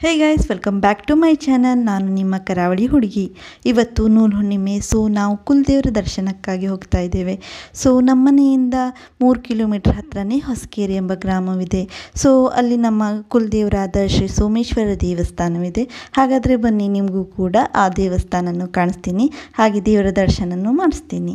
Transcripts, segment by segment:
hey guys welcome back to my channel ನಾನು ನಿಮ್ಮ ಕರಾವಳಿ ಹುಡುಗಿ ಇವತ್ತು ನೂಲು ಹುಣ್ಣಿಮೆ ಸೊ ನಾವು ಕುಲದೇವರ ದರ್ಶನಕ್ಕಾಗಿ ಹೋಗ್ತಾ ಇದ್ದೇವೆ ಸೊ ನಮ್ಮನೆಯಿಂದ ಮೂರು ಕಿಲೋಮೀಟ್ರ್ ಹತ್ರನೇ ಹೊಸಕೇರಿ ಎಂಬ ಗ್ರಾಮವಿದೆ ಸೊ ಅಲ್ಲಿ ನಮ್ಮ ಕುಲದೇವರಾದ ಶ್ರೀ ಸೋಮೇಶ್ವರ ದೇವಸ್ಥಾನವಿದೆ ಹಾಗಾದರೆ ಬನ್ನಿ ನಿಮಗೂ ಕೂಡ ಆ ದೇವಸ್ಥಾನವನ್ನು ಕಾಣಿಸ್ತೀನಿ ಹಾಗೆ ದೇವರ ದರ್ಶನನೂ ಮಾಡಿಸ್ತೀನಿ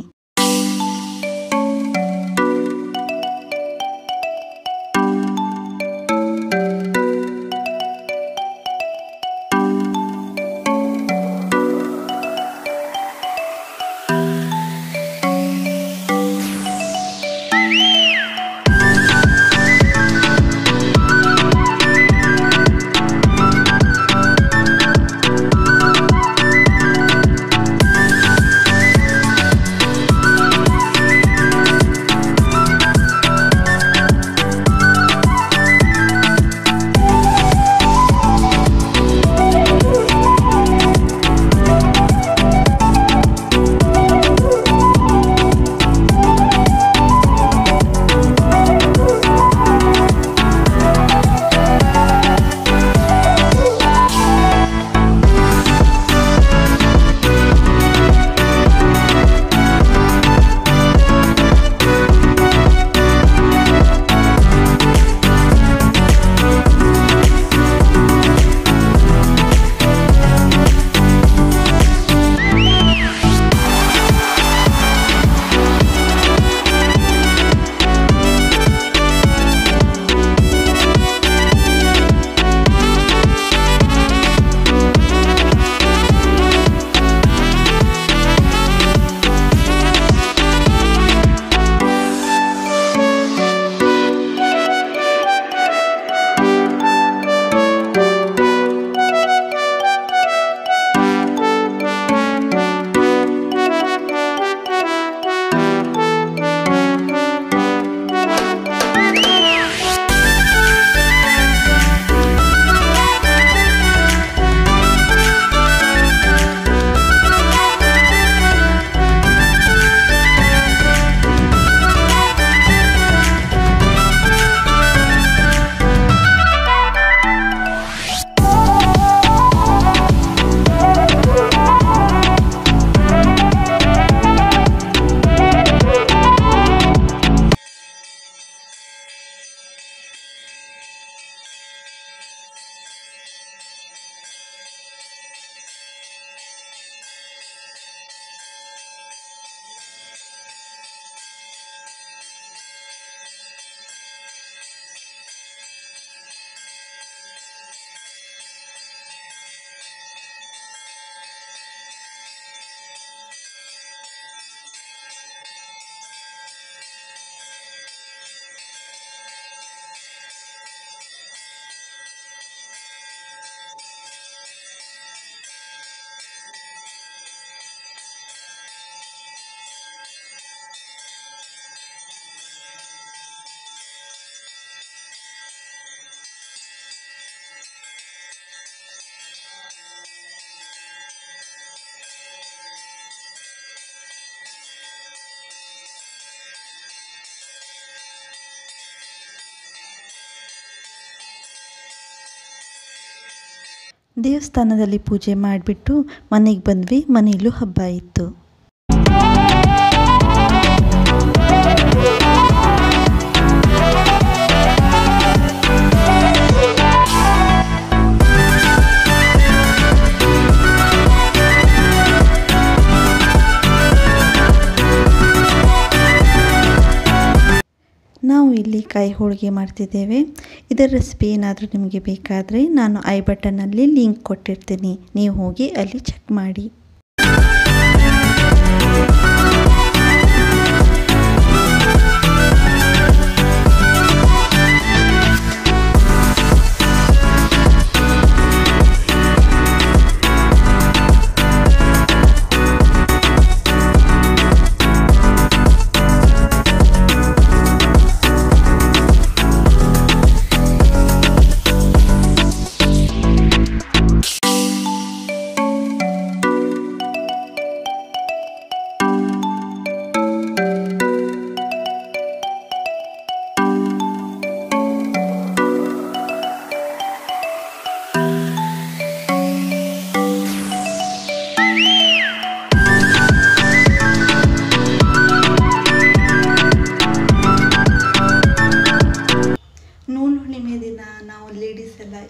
ದೇವಸ್ಥಾನದಲ್ಲಿ ಪೂಜೆ ಮಾಡಿಬಿಟ್ಟು ಮನೆಗೆ ಬಂದ್ವಿ ಮನೆಯಲ್ಲೂ ಹಬ್ಬ ಇತ್ತು ನಾವು ಇಲ್ಲಿ ಕಾಯಿ ಹೋಳಿಗೆ ಮಾಡ್ತಿದ್ದೇವೆ ಇದರ ರೆಸಿಪಿ ಏನಾದರೂ ನಿಮಗೆ ಬೇಕಾದರೆ ನಾನು ಐ ಬಟನ್ನಲ್ಲಿ ಲಿಂಕ್ ಕೊಟ್ಟಿರ್ತೀನಿ ನೀವು ಹೋಗಿ ಅಲ್ಲಿ ಚೆಕ್ ಮಾಡಿ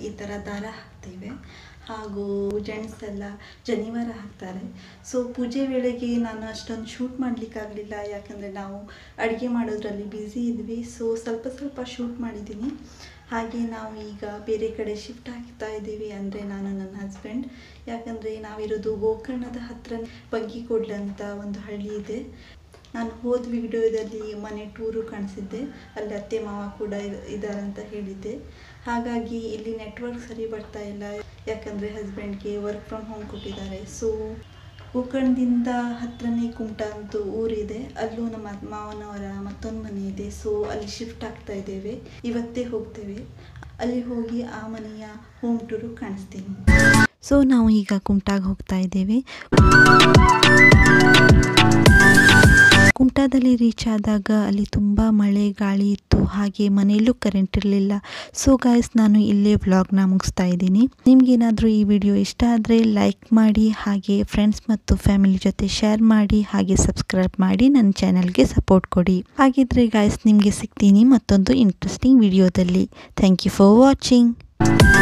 ಈ ಥರ ದಾರ ಹಾಕ್ತೇವೆ ಹಾಗೂ ಜೆಂಟ್ಸ್ ಎಲ್ಲ ಜನಿವಾರ ಹಾಕ್ತಾರೆ ಸೊ ಪೂಜೆ ವೇಳೆಗೆ ನಾನು ಅಷ್ಟೊಂದು ಶೂಟ್ ಮಾಡಲಿಕ್ಕಾಗಲಿಲ್ಲ ಯಾಕಂದರೆ ನಾವು ಅಡುಗೆ ಮಾಡೋದ್ರಲ್ಲಿ ಬ್ಯುಸಿ ಇದ್ವಿ ಸೊ ಸ್ವಲ್ಪ ಸ್ವಲ್ಪ ಶೂಟ್ ಮಾಡಿದ್ದೀನಿ ಹಾಗೆ ನಾವು ಈಗ ಬೇರೆ ಕಡೆ ಶಿಫ್ಟ್ ಆಗ್ತಾ ಇದ್ದೀವಿ ಅಂದರೆ ನಾನು ನನ್ನ ಹಸ್ಬೆಂಡ್ ಯಾಕಂದರೆ ನಾವಿರೋದು ಗೋಕರ್ಣದ ಹತ್ರ ಬಗ್ಗಿಕೊಡ್ಲು ಅಂತ ಒಂದು ಹಳ್ಳಿ ಇದೆ ನಾನು ಹೋದ ವಿಡಿಯೋದಲ್ಲಿ ಮನೆ ಟೂರು ಕಾಣಿಸಿದ್ದೆ ಅಲ್ಲಿ ಅತ್ತೆ ಮಾವ ಕೂಡ ಇದ್ದಾರೆ ಅಂತ ಹೇಳಿದ್ದೆ ಹಾಗಾಗಿ ಇಲ್ಲಿ ನೆಟ್ವರ್ಕ್ ಸರಿ ಬರ್ತಾ ಇಲ್ಲ ಯಾಕಂದರೆ ಹಸ್ಬೆಂಡ್ಗೆ ವರ್ಕ್ ಫ್ರಮ್ ಹೋಮ್ ಕೊಟ್ಟಿದ್ದಾರೆ ಸೊ ಗೋಕರ್ಣದಿಂದ ಹತ್ರನೇ ಕುಮಟ ಅಂತೂ ಊರಿದೆ ಅಲ್ಲೂ ನಮ್ಮ ಮಾವನವರ ಮತ್ತೊಂದು ಮನೆ ಇದೆ ಸೊ ಅಲ್ಲಿ ಶಿಫ್ಟ್ ಆಗ್ತಾ ಇದ್ದೇವೆ ಇವತ್ತೇ ಹೋಗ್ತೇವೆ ಅಲ್ಲಿ ಹೋಗಿ ಆ ಮನೆಯ ಹೋಮ್ ಟೂರು ಕಾಣಿಸ್ತೀನಿ ಸೊ ನಾವು ಈಗ ಕುಮಟಾಗೆ ಹೋಗ್ತಾ ಇದ್ದೇವೆ ಕುಮಟಾದಲ್ಲಿ ರೀಚ್ ಆದಾಗ ಅಲ್ಲಿ ತುಂಬ ಮಳೆ ಗಾಳಿ ಇತ್ತು ಹಾಗೆ ಮನೆಯಲ್ಲೂ ಕರೆಂಟ್ ಇರಲಿಲ್ಲ ಸೊ ಗಾಯ್ಸ್ ನಾನು ಇಲ್ಲೇ ವ್ಲಾಗ್ನ ಮುಗಿಸ್ತಾ ಇದ್ದೀನಿ ನಿಮ್ಗೇನಾದರೂ ಈ ವಿಡಿಯೋ ಇಷ್ಟ ಆದರೆ ಲೈಕ್ ಮಾಡಿ ಹಾಗೆ ಫ್ರೆಂಡ್ಸ್ ಮತ್ತು ಫ್ಯಾಮಿಲಿ ಜೊತೆ ಶೇರ್ ಮಾಡಿ ಹಾಗೆ ಸಬ್ಸ್ಕ್ರೈಬ್ ಮಾಡಿ ನನ್ನ ಚಾನಲ್ಗೆ ಸಪೋರ್ಟ್ ಕೊಡಿ ಹಾಗಿದ್ರೆ ಗಾಯ್ಸ್ ನಿಮಗೆ ಸಿಗ್ತೀನಿ ಮತ್ತೊಂದು ಇಂಟ್ರೆಸ್ಟಿಂಗ್ ವಿಡಿಯೋದಲ್ಲಿ ಥ್ಯಾಂಕ್ ಯು ಫಾರ್ ವಾಚಿಂಗ್